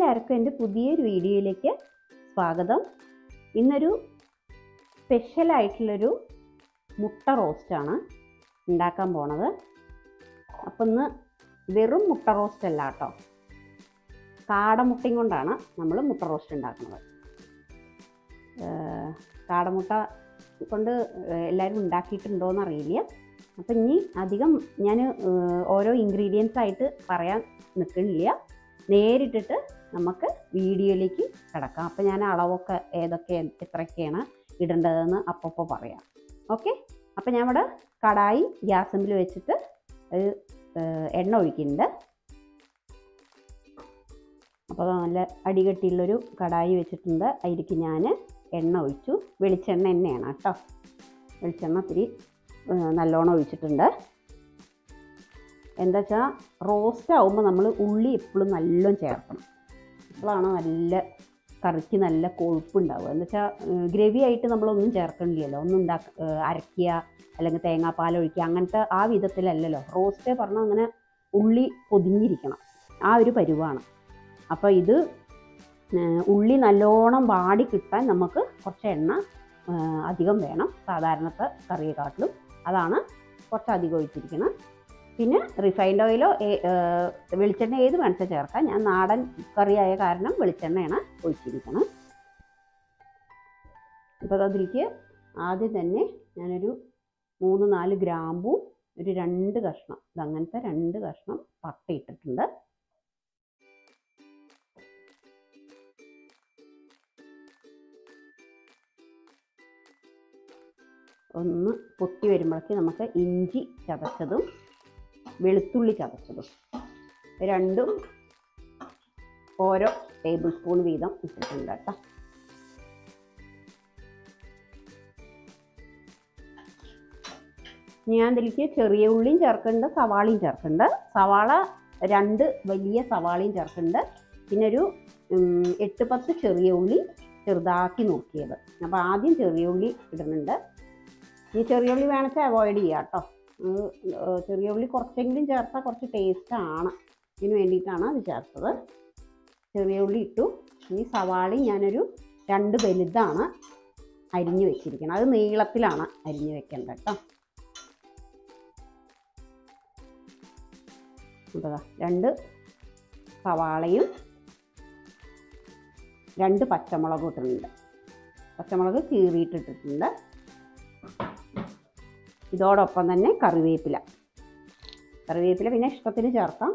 എല്ലാവർക്കും എൻ്റെ പുതിയൊരു വീഡിയോയിലേക്ക് സ്വാഗതം ഇന്നൊരു സ്പെഷ്യലായിട്ടുള്ളൊരു മുട്ട റോസ്റ്റാണ് ഉണ്ടാക്കാൻ പോണത് അപ്പം ഇന്ന് വെറും മുട്ട റോസ്റ്റ് അല്ല കേട്ടോ കാടമുട്ടയും കൊണ്ടാണ് നമ്മൾ മുട്ട റോസ്റ്റ് ഉണ്ടാക്കുന്നത് ഏഹ് കാടമുട്ട കൊണ്ട് എല്ലാവരും ഉണ്ടാക്കിയിട്ടുണ്ടോയെന്ന് അറിയില്ല അപ്പം ഇനി അധികം ഞാൻ ഓരോ ഇൻഗ്രീഡിയൻസ് ആയിട്ട് പറയാൻ നിൽക്കണില്ല നേരിട്ടിട്ട് നമുക്ക് വീഡിയോയിലേക്ക് കിടക്കാം അപ്പം ഞാൻ അളവൊക്കെ ഏതൊക്കെ എത്രയൊക്കെയാണ് ഇടേണ്ടതെന്ന് അപ്പോൾ പറയാം ഓക്കെ അപ്പം ഞാൻ ഇവിടെ കടായി ഗ്യാസിൽ വെച്ചിട്ട് ഒരു ഏഹ്, എണ്ണ ഒഴിക്കുന്നുണ്ട് അപ്പോൾ നല്ല അടികട്ടിയുള്ളൊരു കടായി വെച്ചിട്ടുണ്ട് അതിലേക്ക് ഞാൻ എണ്ണ ഒഴിച്ചു വെളിച്ചെണ്ണ എണ്ണയാണ് കേട്ടോ വെളിച്ചെണ്ണ ഇത്തിരി ഏഹ്, നല്ലോണം ഒഴിച്ചിട്ടുണ്ട് എന്താ വെച്ചാൽ റോസ്റ്റ് ആകുമ്പോൾ നമ്മൾ ഉള്ളി എപ്പോഴും നല്ലോണം ചേർക്കണം അപ്പോഴാണ് നല്ല കറിക്ക് നല്ല കൊഴുപ്പുണ്ടാവുക എന്ന് വെച്ചാൽ ഗ്രവി ആയിട്ട് നമ്മളൊന്നും ചേർക്കണില്ലല്ലോ ഒന്നും ഉണ്ടാക്ക ഏഹ് അരയ്ക്കുക അല്ലെങ്കിൽ തേങ്ങാപ്പാൽ ഒഴിക്കുക അങ്ങനത്തെ ആ വിധത്തിലല്ലല്ലോ റോസ്റ്റ് പറഞ്ഞാൽ അങ്ങനെ ഉള്ളി പൊതിഞ്ഞിരിക്കണം ആ ഒരു പരുവാണ് അപ്പോൾ ഇത് ഏഹ് ഉള്ളി നല്ലോണം വാടി കിട്ടാൻ നമുക്ക് കുറച്ച് എണ്ണ ഏഹ് അധികം വേണം സാധാരണത്തെ കറിയെക്കാട്ടിലും അതാണ് കുറച്ച് അധികം ഒഴിച്ചിരിക്കുന്നത് പിന്നെ റിഫൈൻഡ് ഓയിലോ ഏ- ഏഹ് വെളിച്ചെണ്ണ ഏത് വേണമെങ്കിൽ ചേർക്കാം ഞാൻ നാടൻ കറിയായ കാരണം വെളിച്ചെണ്ണയാണ് ഒഴിച്ചിരിക്കുന്നത് അപ്പോൾ അതിലേക്ക് ആദ്യം തന്നെ ഞാനൊരു മൂന്ന് നാല് ഗ്രാമ്പും ഒരു രണ്ട് കഷ്ണം ഇതങ്ങനത്തെ രണ്ട് കഷ്ണം പട്ട ഇട്ടിട്ടുണ്ട് ഒന്ന് പൊട്ടി വരുമ്പോഴേക്ക് നമുക്ക് ഇഞ്ചി ചതച്ചതും വെളുത്തുള്ളി ചതച്ചതും രണ്ടും ഓരോ ടേബിൾ സ്പൂൺ വീതം ഇട്ടിട്ടുണ്ട് കേട്ടോ ഞാൻ ഇതിലേക്ക് ചെറിയ ഉള്ളിയും ചേർക്കുന്നുണ്ട് സവാളയും ചേർക്കുന്നുണ്ട് സവാള രണ്ട് വലിയ സവാളയും ചേർക്കുന്നുണ്ട് പിന്നെ ഒരു ഉം, എട്ട് പത്ത് ചെറിയ ഉള്ളി ചെറുതാക്കി നോക്കിയത് അപ്പോൾ ആദ്യം ചെറിയ ഉള്ളി ഇടുന്നുണ്ട് ഈ ചെറിയ ഉള്ളി വേണമെച്ചാൽ അവോയ്ഡ് ചെയ്യാം കേട്ടോ ഉം, ഏർ ചെറിയ ഉള്ളി കുറച്ചെങ്കിലും ചേർത്താൽ കുറച്ച് ടേസ്റ്റ് ആണ് ഇതിന് വേണ്ടിയിട്ടാണ് അത് ചേർത്തത് ചെറിയ ഉള്ളി ഇട്ടു ഇനി സവാളയും ഞാനൊരു രണ്ട് വലുതാണ് അരിഞ്ഞു വെച്ചിരിക്കുന്നത് അത് നീളത്തിലാണ് അരിഞ്ഞു വെക്കേണ്ടത് കേട്ടോ അപ്പോൾ ദാ രണ്ട് സവാളയും രണ്ട് പച്ചമുളകും ഇട്ടിട്ടുണ്ട് പച്ചമുളക് കീറിയിട്ടിട്ടിട്ടുണ്ട് ഇതോടൊപ്പം തന്നെ കറിവേപ്പില കറിവേപ്പില പിന്നെ ഇഷ്ടത്തിന് ചേർക്കാം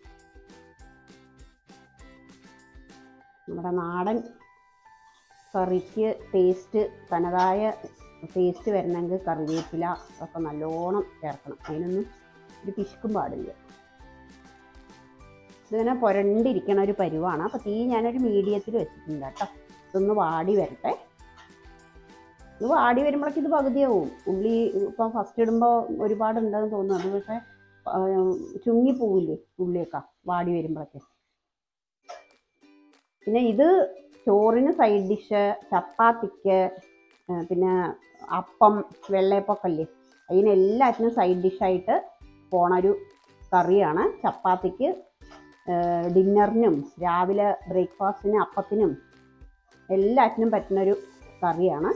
നമ്മുടെ നാടൻ കറിക്ക് ടേസ്റ്റ് തനതായ ടേസ്റ്റ് വരണമെങ്കിൽ കറിവേപ്പില ഒക്കെ നല്ലോണം ചേർക്കണം അതിനൊന്നും ഒരു പിശുക്കും പാടില്ല ഇതിങ്ങനെ പുരണ്ടിരിക്കണ ഒരു പരുവാണ് അപ്പോൾ തീ ഞാനൊരു മീഡിയത്തിൽ വെച്ചിട്ടുണ്ട് കേട്ടോ ഇതൊന്ന് വാടി വരട്ടെ ഇത് വാടി വരുമ്പോഴേക്ക് ഇത് പകുതിയാവും ഉള്ളി ഇപ്പം ഫസ്റ്റ് ഇടുമ്പോൾ ഒരുപാടുണ്ടെന്ന് തോന്നുന്നു അത് പക്ഷേ ആ, ചുങ്ങിപ്പോവില്ലേ ഉള്ളിയൊക്കെ വാടി വരുമ്പോഴേക്ക് പിന്നെ ഇത് ചോറിന് സൈഡ് ഡിഷ് ചപ്പാത്തിക്ക് ആ, പിന്നെ അപ്പം വെള്ളയപ്പൊക്കെ അല്ലേ അതിനെല്ലാറ്റിനും സൈഡ് ഡിഷായിട്ട് പോണൊരു കറിയാണ് ചപ്പാത്തിക്ക് ഡിന്നറിനും രാവിലെ ബ്രേക്ക്ഫാസ്റ്റിനും അപ്പത്തിനും എല്ലാറ്റിനും പറ്റുന്നൊരു കറിയാണ്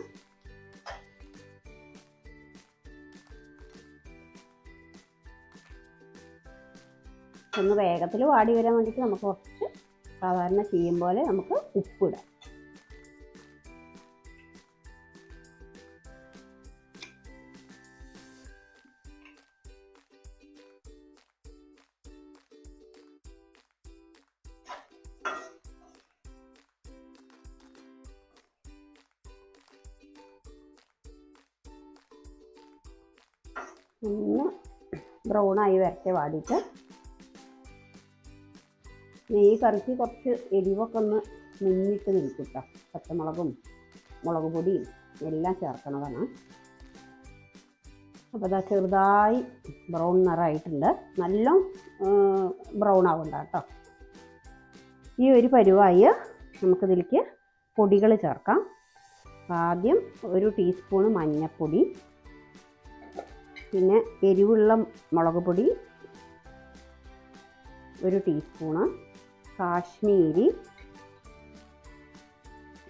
ഒന്ന് വേഗത്തിൽ വാടി വരാൻ വേണ്ടിയിട്ട് നമുക്ക് കുറച്ച് സാധാരണ ചെയ്യും പോലെ നമുക്ക് ഉപ്പിടാം ഒന്ന് ബ്രൗൺ ആയി വരട്ടെ വാടിയിട്ട് പിന്നെ ഈ കറിക്ക് കുറച്ച് എരിവൊക്കെ ഒന്ന് മുന്നിട്ട് നിൽക്കും കേട്ടോ പച്ചമുളകും മുളക് പൊടിയും എല്ലാം ചേർക്കണതാണ് അപ്പോൾ അതാ ചെറുതായി ബ്രൗൺ നിറമായിട്ടുണ്ട് നല്ല ബ്രൗൺ ആവണ്ട കേട്ടോ ഈ ഒരു പരുവായി നമുക്കിതിലേക്ക് പൊടികൾ ചേർക്കാം ആദ്യം ഒരു ടീസ്പൂണ് മഞ്ഞൾപ്പൊടി പിന്നെ എരിവുള്ള മുളക് പൊടി ഒരു ടീസ്പൂണ് കാശ്മീരി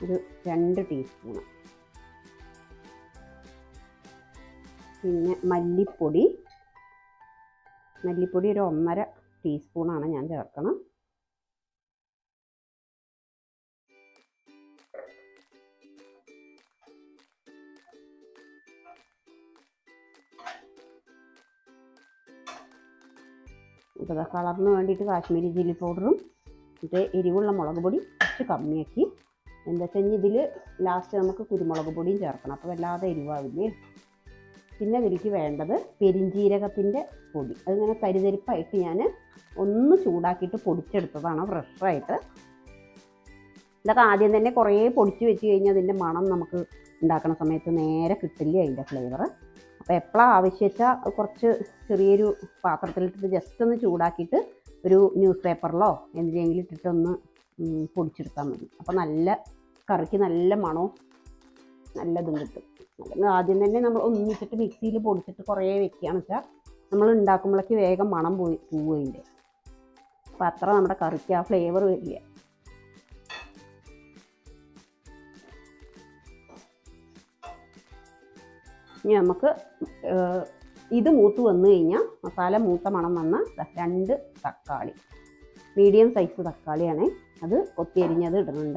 ഒരു രണ്ട് ടീസ്പൂണ് പിന്നെ മല്ലിപ്പൊടി മല്ലിപ്പൊടി ഒരു ഒന്നര ടീസ്പൂണാണ് ഞാൻ ചേർക്കണം അപ്പോൾ കളറിന് വേണ്ടിയിട്ട് കാശ്മീരി ചില്ലി പൗഡറും മറ്റേ എരിവുള്ള മുളക് പൊടി കുറച്ച് കമ്മിയാക്കി എന്താ വെച്ചാൽ ഇതിൽ ലാസ്റ്റ് നമുക്ക് കുരുമുളക് പൊടിയും ചേർക്കണം അപ്പോൾ വല്ലാതെ എരിവാവില്ലേ പിന്നെ ഇതിലേക്ക് വേണ്ടത് പെരിഞ്ജീരകത്തിൻ്റെ പൊടി അതിങ്ങനെ തരിതരിപ്പായിട്ട് ഞാൻ ഒന്ന് ചൂടാക്കിയിട്ട് പൊടിച്ചെടുത്തതാണ് ഫ്രഷായിട്ട് ഇതൊക്കെ ആദ്യം തന്നെ കുറേ പൊടിച്ച് വെച്ച് കഴിഞ്ഞാൽ അതിൻ്റെ മണം നമുക്ക് ഉണ്ടാക്കുന്ന സമയത്ത് നേരെ കിട്ടില്ല അതിൻ്റെ ഫ്ലേവർ അപ്പോൾ എപ്പോഴാണ് ആവശ്യം വെച്ചാൽ കുറച്ച് ചെറിയൊരു പാത്രത്തിലിട്ടിട്ട് ജസ്റ്റ് ഒന്ന് ചൂടാക്കിയിട്ട് ഒരു ന്യൂസ് പേപ്പറിലോ എന്തിനെങ്കിലും ഇട്ടിട്ടൊന്ന് ഉം, പൊടിച്ചെടുത്താൽ മതി അപ്പോൾ നല്ല കറിക്ക് നല്ല മണവും നല്ലതും കിട്ടും അല്ലെങ്കിൽ ആദ്യം തന്നെ നമ്മൾ ഒന്നിച്ചിട്ട് മിക്സിയിൽ പൊടിച്ചിട്ട് കുറേ വെക്കുകയാണെന്ന് വെച്ചാൽ നമ്മൾ ഉണ്ടാക്കുമ്പോഴേക്ക് വേഗം മണം പോയി പോവുകയില്ലേ അപ്പോൾ അത്ര നമ്മുടെ കറിക്ക് ആ ഫ്ലേവർ വരില്ല ഇനി നമുക്ക് ഏഹ്, ഇത് മൂത്ത് വന്നു കഴിഞ്ഞാൽ മസാല മൂത്ത മണം വന്ന ദാ രണ്ട് തക്കാളി മീഡിയം സൈസ് തക്കാളിയാണ് അത് കൊത്തിയരിഞ്ഞത് ഇടുന്നുണ്ട്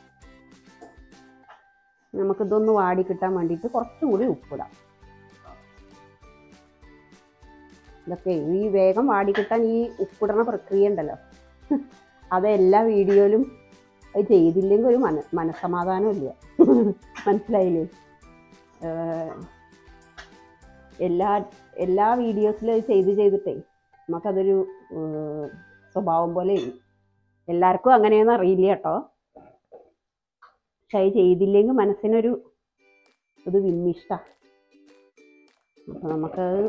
നമുക്കിതൊന്ന് വാടി കിട്ടാൻ വേണ്ടിയിട്ട് കുറച്ചും കൂടി ഉപ്പിടാം ഇതൊക്കെ ഈ വേഗം വാടി കിട്ടാൻ ഈ ഉപ്പിടണ പ്രക്രിയ ഉണ്ടല്ലോ അത് എല്ലാ വീഡിയോയിലും അത് ചെയ്തില്ലെങ്കിൽ ഒരു മന മനസ്സമാധാനം ഇല്ല മനസ്സിലായില്ലേ ഏഹ് എല്ലാ എല്ലാ വീഡിയോസിലും അത് ചെയ്ത് ചെയ്തിട്ടേ നമുക്കതൊരു ഏഹ് സ്വഭാവം പോലെ ആയി. എല്ലാവർക്കും അങ്ങനെയൊന്നും അറിയില്ല കേട്ടോ പക്ഷെ അത് ചെയ്തില്ലെങ്കിൽ മനസ്സിനൊരു ഇത് വിമ്മിഷ്ട അപ്പം നമുക്കത്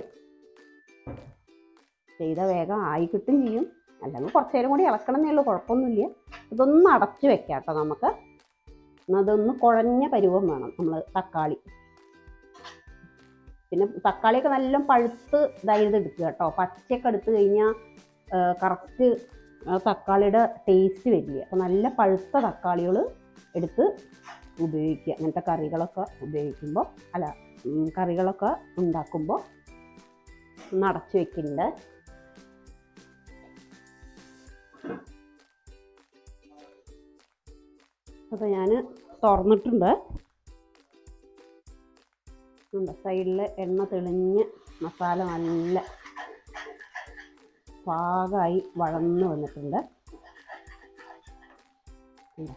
ചെയ്ത വേഗം ആയി കിട്ടും ചെയ്യും അല്ലെങ്കിൽ കുറച്ച് നേരം കൂടി ഇളക്കണം എന്നേ ഉള്ളൂ കുഴപ്പമൊന്നുമില്ല ഇതൊന്ന് അടച്ചു വെക്കാം കേട്ടോ നമുക്ക് എന്നാ അതൊന്ന് കുഴഞ്ഞ പരുവം വേണം നമ്മൾ തക്കാളി പിന്നെ തക്കാളിയൊക്കെ നല്ല പഴുത്ത് ഇതായത് എടുക്കുക കേട്ടോ പച്ചയൊക്കെ എടുത്തു കഴിഞ്ഞാൽ കറക്റ്റ് തക്കാളിയുടെ ടേസ്റ്റ് വരില്ല അപ്പോൾ നല്ല പഴുത്ത തക്കാളികൾ എടുത്ത് ഉപയോഗിക്കുക അങ്ങനത്തെ കറികളൊക്കെ ഉപയോഗിക്കുമ്പോൾ അല്ല ഉം, കറികളൊക്കെ ഉണ്ടാക്കുമ്പോൾ ഒന്ന് അടച്ചു വെക്കുന്നുണ്ട് അപ്പോൾ ഞാൻ തുറന്നിട്ടുണ്ട് ഉണ്ട് സൈഡിൽ എണ്ണ തെളിഞ്ഞ് മസാല നല്ല പാകമായി വഴന്ന് വന്നിട്ടുണ്ട് ഉണ്ട്.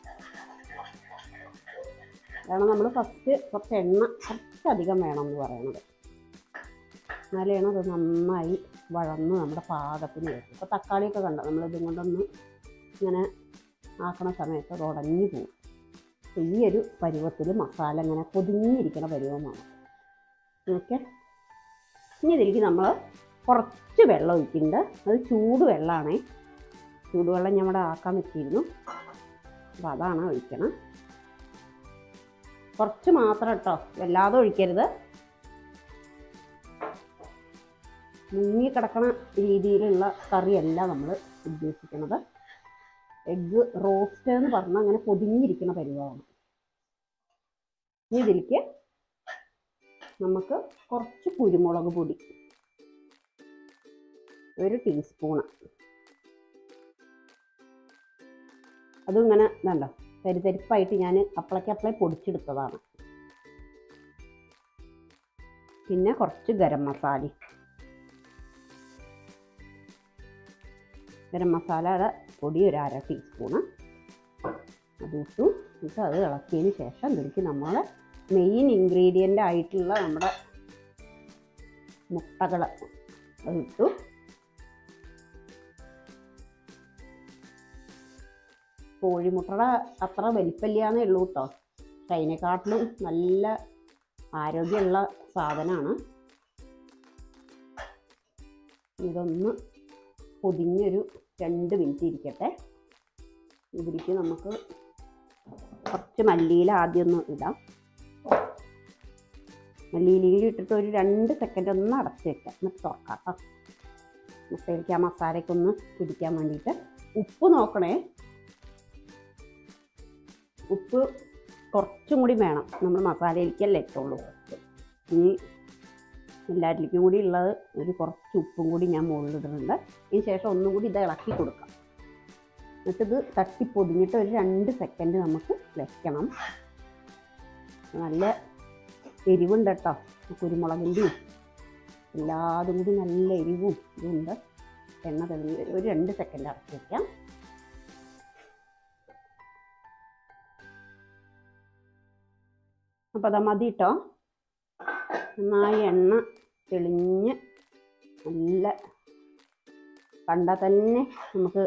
അതാണ് നമ്മൾ ഫസ്റ്റ് കുറച്ച് എണ്ണ കുറച്ചധികം വേണം എന്ന് പറയുന്നത് എന്നാലാണ് അത് നന്നായി വഴന്ന് നമ്മുടെ പാകത്തിന് വരും ഇപ്പോൾ തക്കാളിയൊക്കെ കണ്ടോ നമ്മൾ ഇതും കൊണ്ടൊന്ന് ഇങ്ങനെ ആക്കണ സമയത്ത് അത് ഉടഞ്ഞു പോകും അപ്പോൾ ഈ ഒരു പരുവത്തിൽ മസാല ഇങ്ങനെ പൊതിഞ്ഞിരിക്കണ പരുവമാണ് ഓക്കെ ഇനി ഇതിലേക്ക് നമ്മൾ കുറച്ച് വെള്ളം ഒഴിക്കുന്നുണ്ട് അത് ചൂട് വെള്ളമാണേ ചൂടുവെള്ളം ഞാൻ ഇവിടെ ആക്കാൻ വെച്ചിരുന്നു അപ്പോൾ അതാണ് ഒഴിക്കണം കുറച്ച് മാത്രം കേട്ടോ വല്ലാതെ ഒഴിക്കരുത് മുങ്ങി കിടക്കണ രീതിയിലുള്ള കറിയല്ല നമ്മൾ ഉദ്ദേശിക്കുന്നത് എഗ്ഗ് റോസ്റ്റ് എന്ന് പറഞ്ഞാൽ അങ്ങനെ പൊതിഞ്ഞിരിക്കുന്ന പരിവാണ് ഇനി ഇതിലേക്ക് നമുക്ക് കുറച്ച് കുരുമുളക് പൊടി ഒരു ടീസ്പൂണ് അതും ഇങ്ങനെ ഇതുണ്ടോ തരിതരിപ്പായിട്ട് ഞാൻ അപ്പളക്കപ്പളെ പൊടിച്ചെടുത്തതാണ് പിന്നെ കുറച്ച് ഗരം മസാല ഗരം മസാലയുടെ പൊടി ഒരു അര ടീസ്പൂണ് അത് ഇട്ടു എന്നിട്ട് അത് ഇളക്കിയതിന് ശേഷം ഇതിലേക്ക് നമ്മൾ മെയിൻ ഇൻഗ്രീഡിയൻ്റ് ആയിട്ടുള്ള നമ്മുടെ മുട്ടകൾ അത് ഇട്ടു കോഴിമുട്ടയുടെ അത്ര വലിപ്പമില്ലാന്നേ ഉള്ളൂ കേട്ടോ പക്ഷെ അതിനെക്കാട്ടിലും നല്ല ആരോഗ്യമുള്ള സാധനമാണ് ഇതൊന്ന് പൊതിഞ്ഞൊരു രണ്ട് മിനിറ്റ് ഇരിക്കട്ടെ ഇതിലേക്ക് നമുക്ക് കുറച്ച് മല്ലിയില ആദ്യം ഒന്ന് ഇടാം മല്ലിയിലയിൽ ഇട്ടിട്ട് ഒരു രണ്ട് സെക്കൻഡ് ഒന്ന് അടച്ച് വെക്കാം എന്നിട്ട് തുറക്കാം കേട്ടോ മുട്ടയിലേക്ക് ആ മസാലയ്ക്ക് ഒന്ന് പിടിക്കാൻ വേണ്ടിയിട്ട് ഉപ്പ് നോക്കണേ ഉപ്പ് കുറച്ചും കൂടി വേണം നമ്മൾ മസാലയിലേക്കല്ലേ ഇട്ടുള്ളൂ ഇനി എല്ലാറ്റിലേക്കും കൂടി ഉള്ളത് ഒരു കുറച്ച് ഉപ്പും കൂടി ഞാൻ മുകളിലിടുന്നുണ്ട് ഇതിന് ശേഷം ഒന്നും കൂടി ഇത് ഇളക്കി കൊടുക്കാം എന്നിട്ട് ഇത് തട്ടി പൊതിഞ്ഞിട്ട് ഒരു രണ്ട് സെക്കൻഡ് നമുക്ക് വെക്കണം നല്ല എരിവുണ്ട് കേട്ടോ കുരുമുളകിൻ്റെയും എല്ലാതും കൂടി നല്ല എരിവും ഇതുണ്ട് എണ്ണ തെളിഞ്ഞ് വരും. ഒരു രണ്ട് സെക്കൻഡ് അടച്ച് വയ്ക്കാം അപ്പോൾ അതാ മതി കേട്ടോ നന്നായി എണ്ണ തെളിഞ്ഞ് നല്ല കണ്ടാൽ തന്നെ നമുക്ക്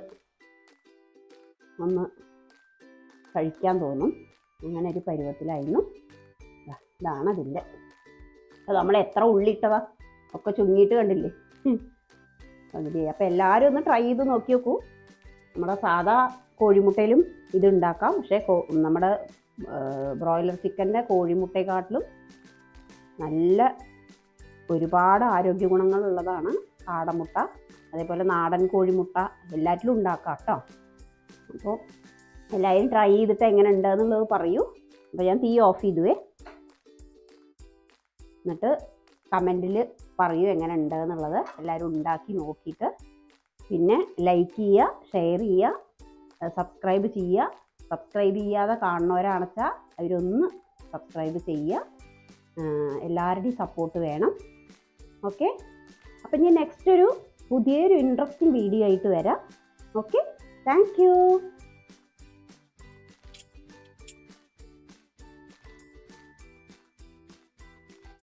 ഒന്ന് കഴിക്കാൻ തോന്നും അങ്ങനെ ഒരു പരുവത്തിലായിരുന്നു ദാ, ഇതാണ് അതിൻ്റെ അത് നമ്മൾ എത്ര ഉള്ളിട്ടതാ ഒക്കെ ചുങ്ങിയിട്ട് കണ്ടില്ലേ ഹും. പകുതി അപ്പോൾ എല്ലാവരും ഒന്ന് ട്രൈ ചെയ്ത് നോക്കി നോക്കൂ നമ്മുടെ സാധാ കോഴിമുട്ടയിലും ഇത് ഉണ്ടാക്കാം പക്ഷേ കോ- നമ്മുടെ ബ്രോയിലർ ചിക്കൻ്റെ കോഴിമുട്ടയെക്കാട്ടിലും നല്ല ഒരുപാട് ആരോഗ്യ ഗുണങ്ങളുള്ളതാണ് കാടമുട്ട അതേപോലെ നാടൻ കോഴിമുട്ട എല്ലാറ്റിലും ഉണ്ടാക്കാം കേട്ടോ അപ്പോൾ എല്ലാവരും ട്രൈ ചെയ്തിട്ട് എങ്ങനെ ഉണ്ട് എന്നുള്ളത് പറയൂ അപ്പോൾ ഞാൻ തീ ഓഫ് ചെയ്തുവേ എന്നിട്ട് കമൻറ്റിൽ പറയൂ എങ്ങനെ ഉണ്ട് എന്നുള്ളത് എല്ലാവരും ഉണ്ടാക്കി നോക്കിയിട്ട് പിന്നെ ലൈക്ക് ചെയ്യുക ഷെയർ ചെയ്യുക സബ്സ്ക്രൈബ് ചെയ്യുക സബ്സ്ക്രൈബ് ചെയ്യാതെ കാണുന്നവരാണെച്ചാൽ അവരൊന്ന് സബ്സ്ക്രൈബ് ചെയ്യുക ആഹ് എല്ലാവരുടെയും സപ്പോർട്ട് വേണം ഓക്കെ അപ്പം ഞാൻ നെക്സ്റ്റ് ഒരു പുതിയൊരു ഇൻട്രസ്റ്റിംഗ് വീഡിയോ ആയിട്ട് വരാം ഓക്കെ താങ്ക് യു